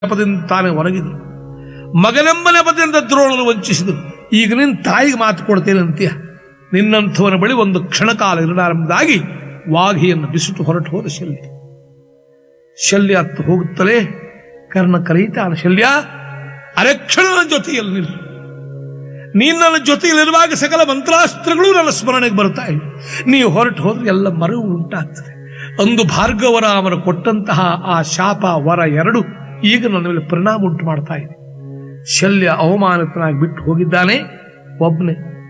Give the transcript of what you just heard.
ನೆಪದಿಂದ ತಾನೇ ಹೊರಗಿದ್ರು ಮಗನೆಂಬ ನೆಪದಿಂದ ದ್ರೋಣನು ವಂಚಿಸಿದರು ಈಗ ನಿನ್ನ ತಾಯಿಗೆ ಮಾತು ಕೊಡ್ತೇನೆ ಅಂತೀಯ ನಿನ್ನಂಥವನ ಬಳಿ ಒಂದು ಕ್ಷಣಕಾಲ ಇರಲಾರಂಭದಾಗಿ ವಾಘಿಯನ್ನು ಬಿಸಿಟು ಹೊರಟು ಹೋದ ಶಲ್ಯ ಶಲ್ಯ ಹತ್ತು ಹೋಗುತ್ತಲೇ ಕರ್ಣ ಕರೀತಾನ ಶಲ್ಯ ಅರೆಕ್ಷಣ ನನ್ನ ಜೊತೆಯಲ್ಲಿ ನಿಲ್ಲು ನೀನು ನನ್ನ ಜೊತೆಯಲ್ಲಿರುವಾಗ ಸಕಲ ಮಂತ್ರಾಸ್ತ್ರಗಳು ನನ್ನ ಸ್ಮರಣೆಗೆ ಬರ್ತಾ ಇವೆ ನೀವು ಹೊರಟು ಹೋದ್ರೆ ಎಲ್ಲ ಮರವು ಉಂಟಾಗ್ತದೆ ಅಂದು ಭಾರ್ಗವರಾಮನ ಕೊಟ್ಟಂತಹ ಆ ಶಾಪ ವರ ಎರಡು ಈಗ ನನ್ನ ಮೇಲೆ ಪರಿಣಾಮ ಉಂಟು ಮಾಡ್ತಾ ಇದೆ ಶಲ್ಯ ಅವಮಾನಿತನಾಗಿ ಬಿಟ್ಟು ಹೋಗಿದ್ದಾನೆ ಒಬ್ಬನೇ